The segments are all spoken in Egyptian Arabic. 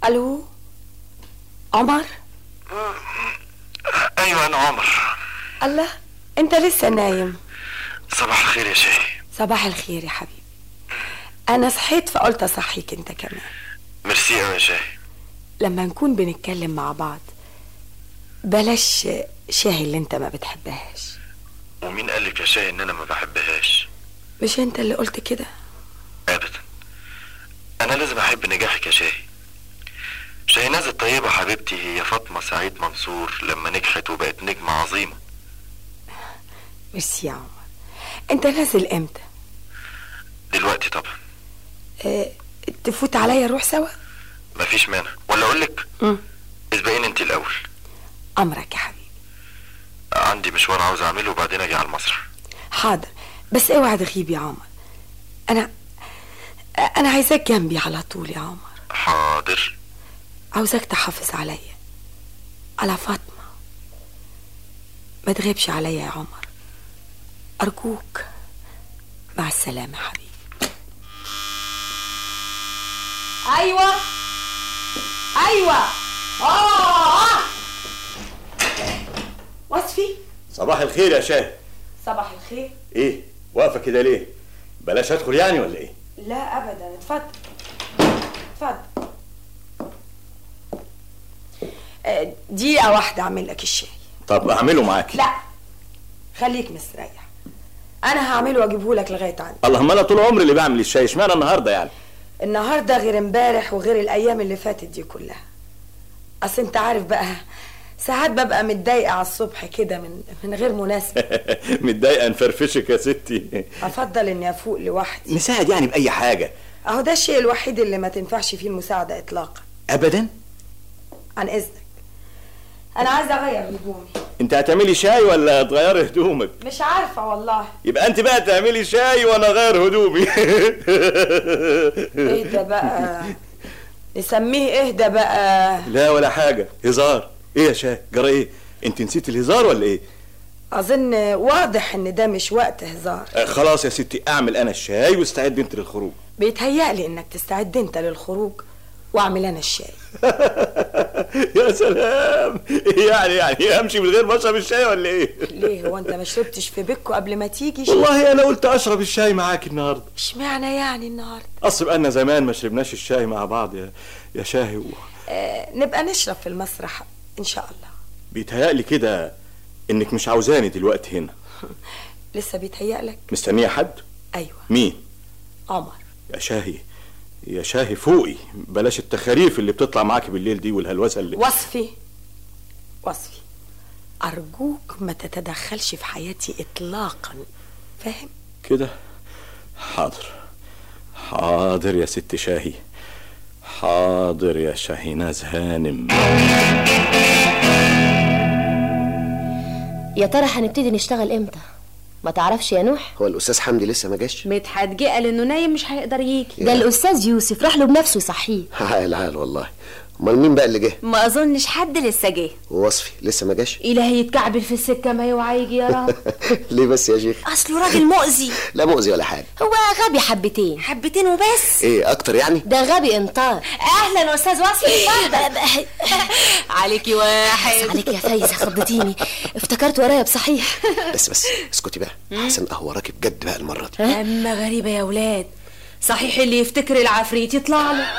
الو عمر ايوه انا عمر الله انت لسه نايم صباح الخير يا شاي صباح الخير يا حبيبي انا صحيت فقلت اصحيك انت كمان ميرسي قوي يا شاي لما نكون بنتكلم مع بعض بلاش شاي اللي انت ما بتحبهاش ومين قال لك يا شاي ان انا ما بحبهاش مش انت اللي قلت كده ابدا انا لازم احب نجاحك يا شاي شاهناز الطيبة حبيبتي هي فاطمة سعيد منصور لما نجحت وبقت نجمة عظيمة ميرسي يا عمر انت نازل امتى دلوقتي طبعا اه تفوت عليا نروح سوا مفيش مانع ولا اقول لك مم. اسبقيني انت الاول امرك يا حبيبي عندي مشوار عاوز اعمله وبعدين اجي على المسرح حاضر بس اوعى تغيب يا عمر انا انا عايزاك جنبي على طول يا عمر حاضر عاوزاك تحافظ عليا على فاطمة ما تغيبش عليا يا عمر أرجوك مع السلامة حبيبي أيوة أيوة آه وصفي صباح الخير يا شاه صباح الخير ايه واقفه كده ليه بلاش ادخل يعني ولا ايه لا أبدا اتفضل اتفضل آه، دقيقة واحدة أعمل لك الشاي طب اعمله معاكي لا خليك مستريح انا هعمله واجيبه لك لغايه عندي اللهم انا طول عمري اللي بعمل الشاي اشمعنى النهارده يعني النهارده غير امبارح وغير الايام اللي فاتت دي كلها اصل انت عارف بقى ساعات ببقى متضايقه على الصبح كده من من غير مناسبه متضايقه نفرفشك يا ستي افضل اني افوق لوحدي نساعد يعني باي حاجه اهو ده الشيء الوحيد اللي ما تنفعش فيه المساعده اطلاقا ابدا عن اذنك انا عايزه اغير هدومي انت هتعملي شاي ولا تغيري هدومك مش عارفه والله يبقى انت بقى تعملي شاي وانا غير هدومي اهدى بقى نسميه اهدى بقى لا ولا حاجه هزار ايه يا شاي جرى ايه انت نسيت الهزار ولا ايه اظن واضح ان ده مش وقت هزار آه خلاص يا ستي اعمل انا الشاي واستعد انت للخروج بيتهيألي انك تستعد انت للخروج واعمل انا الشاي يا سلام يعني يعني امشي من غير ما اشرب الشاي ولا ايه ليه هو انت ما شربتش في بيتكو قبل ما تيجي شاي؟ والله انا قلت اشرب الشاي معاك النهارده اشمعنى يعني النهارده اصل بقالنا زمان ما شربناش الشاي مع بعض يا يا شاهي و... آه نبقى نشرب في المسرح ان شاء الله بيتهيألي كده انك مش عاوزاني دلوقتي هنا لسه بيتهيألك مستنيه حد ايوه مين عمر يا شاهي يا شاهي فوقي بلاش التخاريف اللي بتطلع معاكي بالليل دي والهلوسه اللي وصفي وصفي ارجوك ما تتدخلش في حياتي اطلاقا فاهم كده حاضر حاضر يا ست شاهي حاضر يا شاهيناز هانم يا ترى هنبتدي نشتغل امتى ما تعرفش يا نوح هو الاستاذ حمدي لسه ما جاش مدحت جه قال انه نايم مش هيقدر يجي ده الاستاذ يوسف راح له بنفسه يصحيه عال عال والله امال مين بقى اللي جه ما اظنش حد لسه جه ووصفي لسه ما جاش الهي يتكعبل في السكه ما يوعى يجي يا رب ليه بس يا شيخ اصله راجل مؤذي لا مؤذي ولا حاجه هو غبي حبتين حبتين وبس ايه اكتر يعني ده غبي انطار اهلا استاذ وصفي عليكي واحد عليك يا فايزه خضتيني افتكرت ورايا بصحيح بس بس اسكتي بقى احسن قهوه راكب جد بقى المره دي اما غريبه يا ولاد صحيح اللي يفتكر العفريت يطلع له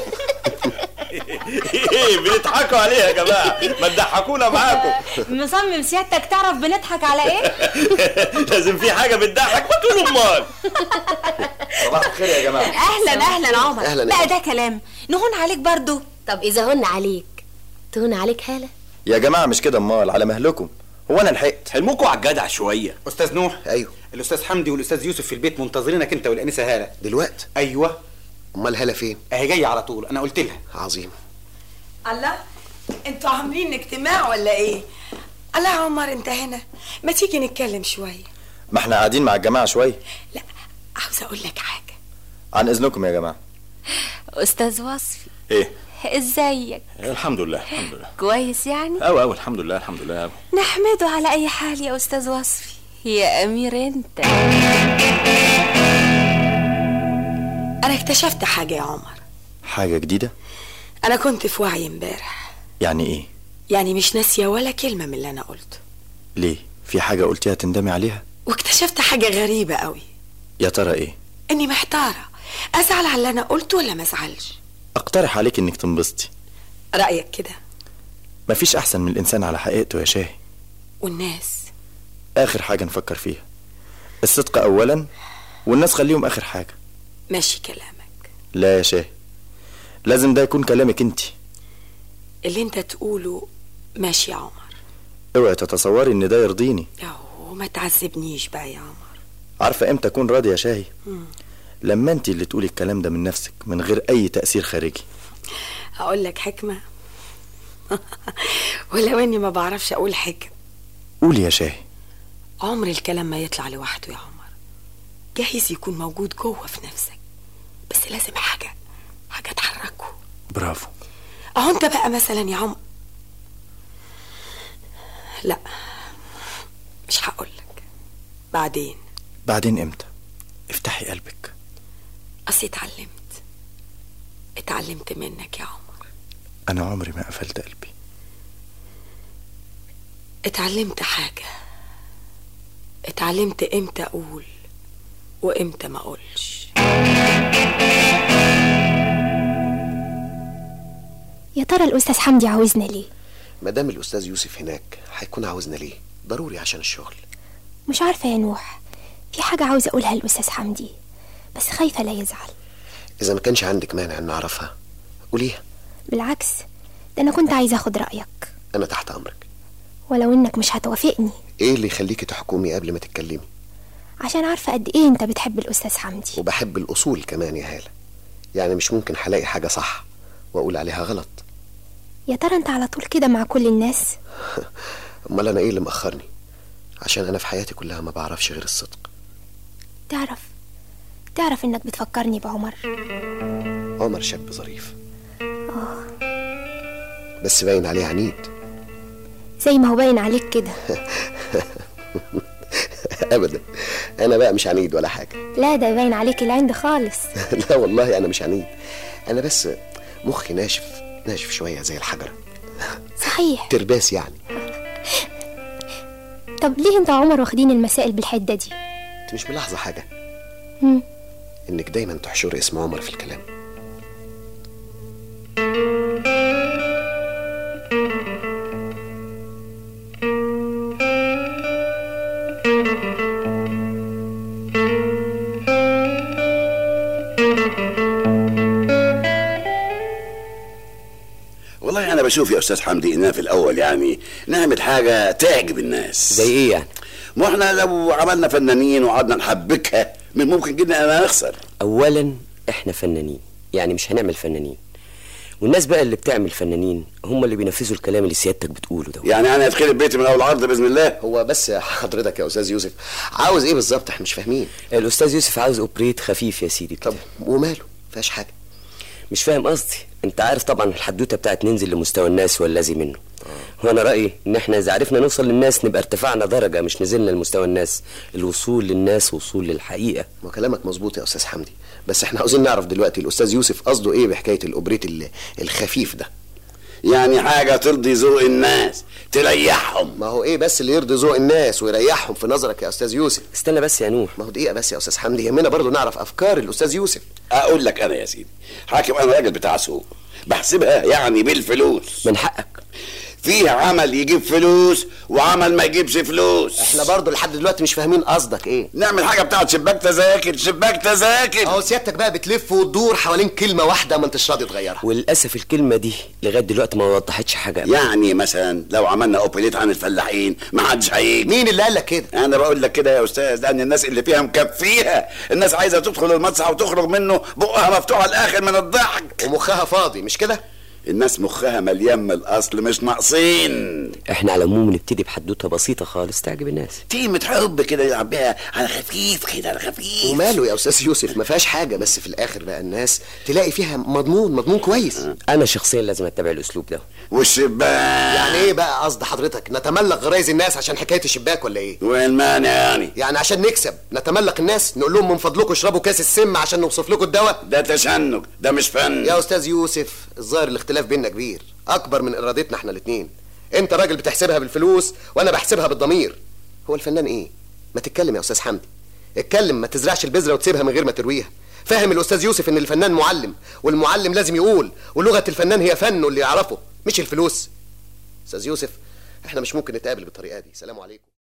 ايه بنضحكوا عليه يا جماعه ما تضحكونا معاكم مصمم سيادتك تعرف بنضحك على ايه لازم في حاجه بتضحك ما تقولوا امال صباح الخير يا جماعه اهلا اهلا عمر أهلاً. لا ده كلام نهون عليك برضو طب اذا هن عليك تهون عليك هاله يا جماعة مش كده امال على مهلكم هو انا لحقت حلمكوا على الجدع شويه استاذ نوح ايوه الاستاذ حمدي والاستاذ يوسف في البيت منتظرينك انت والانسه هاله دلوقتي ايوه امال هلا فين اهي جايه على طول انا قلت لها عظيم الله انتوا عاملين اجتماع ولا ايه الله يا عمر انت هنا ما تيجي نتكلم شويه ما احنا قاعدين مع الجماعة شوية لا عاوز اقول لك حاجه عن اذنكم يا جماعة استاذ وصفي ايه ازيك الحمد لله الحمد لله كويس يعني أوي أوي الحمد لله الحمد لله أوي نحمده على اي حال يا استاذ وصفي يا امير انت انا اكتشفت حاجه يا عمر حاجة جديدة انا كنت في وعي امبارح يعني ايه يعني مش ناسيه ولا كلمه من اللي انا قلته ليه في حاجه قلتيها تندمي عليها واكتشفت حاجه غريبه قوي يا ترى ايه اني محتاره ازعل على اللي انا قلته ولا ما ازعلش اقترح عليك انك تنبسطي رايك كده مفيش احسن من الانسان على حقيقته يا شاهي والناس اخر حاجه نفكر فيها الصدق اولا والناس خليهم اخر حاجه ماشي كلامك لا يا شاهي لازم ده يكون كلامك انت اللي انت تقوله ماشي يا عمر اوعي تتصوري ان ده يرضيني أو ما تعذبنيش بقى يا عمر عارفه امتى اكون راضي يا شاهي مم. لما انت اللي تقولي الكلام ده من نفسك من غير اي تاثير خارجي هقول لك حكمه ولو اني ما بعرفش اقول حكم قولي يا شاهي عمر الكلام ما يطلع لوحده يا عمر جايز يكون موجود جوه في نفسك بس لازم حاجه حاجه تحركه برافو اهو انت بقى مثلا يا عمر لا مش هقول لك بعدين بعدين امتى افتحي قلبك اصل اتعلمت اتعلمت منك يا عمر انا عمري ما قفلت قلبي اتعلمت حاجه اتعلمت امتى اقول وامتى ما اقولش يا ترى الأستاذ حمدي عاوزنا ليه ما دام الاستاذ يوسف هناك هيكون عاوزنا ليه ضروري عشان الشغل مش عارفة يا نوح في حاجة عاوزة أقولها للأستاذ حمدي بس خايفة لا يزعل اذا ما كانش عندك مانع ان اعرفها قوليها بالعكس ده أنا كنت عايزة أخد رأيك انا تحت امرك ولو إنك مش هتوافقني ايه اللي يخليكي تحكمي قبل ما تتكلمي عشان عارفة قد إيه أنت بتحب الأستاذ حمدي وبحب الاصول كمان يا هاله يعني مش ممكن هلاقي حاجه صح واقول عليها غلط يا ترى أنت على طول كده مع كل الناس امال انا ايه اللي مأخرني عشان انا في حياتي كلها ما بعرفش غير الصدق تعرف تعرف إنك بتفكرني بعمر عمر شاب ظريف بس باين عليه عنيد زي ما هو باين عليك كده ابدا انا بقى مش عنيد ولا حاجه لا ده باين عليك العند خالص لا والله انا مش عنيد انا بس مخي ناشف ناشف شويه زي الحجره صحيح ترباس يعني طب ليه أنت وعمر واخدين المسائل بالحدة دي انت مش ملاحظه حاجه مم. انك دايما تحشري اسم عمر في الكلام والله انا بشوف يا استاذ حمدي اننا في الاول يعني نعمل حاجه تعجب الناس زي ايه يعني ما احنا لو عملنا فنانين وقعدنا نحبكها من ممكن جدا اننا نخسر اولا احنا فنانين يعني مش هنعمل فنانين والناس بقى اللي بتعمل فنانين هم اللي بينفذوا الكلام اللي سيادتك بتقوله ده يعني انا ادخل بيتي من اول عرض باذن الله هو بس حضرتك يا استاذ يوسف عاوز ايه بالظبط احنا مش فاهمين الاستاذ يوسف عاوز اوبريت خفيف يا سيدي كده. طب وماله فيهاش حاجه مش فاهم قصدي انت عارف طبعا الحدوته بتاعت ننزل لمستوى الناس والذي منه وانا رايي ان احنا اذا عرفنا نوصل للناس نبقى ارتفعنا درجه مش نزلنا لمستوى الناس الوصول للناس وصول للحقيقه ما كلامك مظبوط يا استاذ حمدي بس احنا عاوزين نعرف دلوقتي الاستاذ يوسف قصده ايه بحكايه الاوبريت ال- الخفيف ده يعني حاجه ترضي ذوق الناس تريحهم ما هو ايه بس اللي يرضي ذوق الناس ويريحهم في نظرك يا استاذ يوسف استنى بس يا نور ما هو دقيقه بس يا استاذ حمدي يهمنا برضو نعرف افكار الاستاذ يوسف اقول لك انا يا سيدي حاكم انا راجل بتاع سوق بحسبها يعني بالفلوس من حقك فيه عمل يجيب فلوس وعمل ما يجيبش فلوس احنا برضو لحد دلوقتي مش فاهمين قصدك ايه نعمل حاجه بتاعت شباك تذاكر شباك تذاكر اهو سيادتك بقى بتلف وتدور حوالين كلمه واحده ما انتش راضي تغيرها وللاسف الكلمه دي لغايه دلوقتي ما وضحتش حاجه يعني مثلا لو عملنا اوبريت عن الفلاحين ما حدش هيجي مين اللي قال لك كده انا بقول لك كده يا استاذ لان الناس اللي فيها مكفيها الناس عايزه تدخل المسرح وتخرج منه بقها مفتوح على الاخر من الضحك ومخها فاضي مش كده الناس مخها مليان من الاصل مش ناقصين احنا على العموم نبتدي بحدوته بسيطه خالص تعجب الناس تيمة حب كده يلعب بيها على خفيف كده على خفيف وماله يا استاذ يوسف ما فيهاش حاجه بس في الاخر بقى الناس تلاقي فيها مضمون مضمون كويس انا شخصيا لازم اتبع الاسلوب ده والشباك يعني ايه بقى قصد حضرتك نتملق غرايز الناس عشان حكايه الشباك ولا ايه والمانع يعني يعني عشان نكسب نتملق الناس نقول لهم من فضلكم اشربوا كاس السم عشان نوصف لكم الدواء ده تشنج ده مش فن يا استاذ يوسف الظاهر الاختلاف الاختلاف بيننا كبير اكبر من ارادتنا احنا الاتنين انت راجل بتحسبها بالفلوس وانا بحسبها بالضمير هو الفنان ايه ما تتكلم يا استاذ حمدي اتكلم ما تزرعش البذره وتسيبها من غير ما ترويها فاهم الاستاذ يوسف ان الفنان معلم والمعلم لازم يقول ولغه الفنان هي فنه اللي يعرفه مش الفلوس استاذ يوسف احنا مش ممكن نتقابل بالطريقه دي سلام عليكم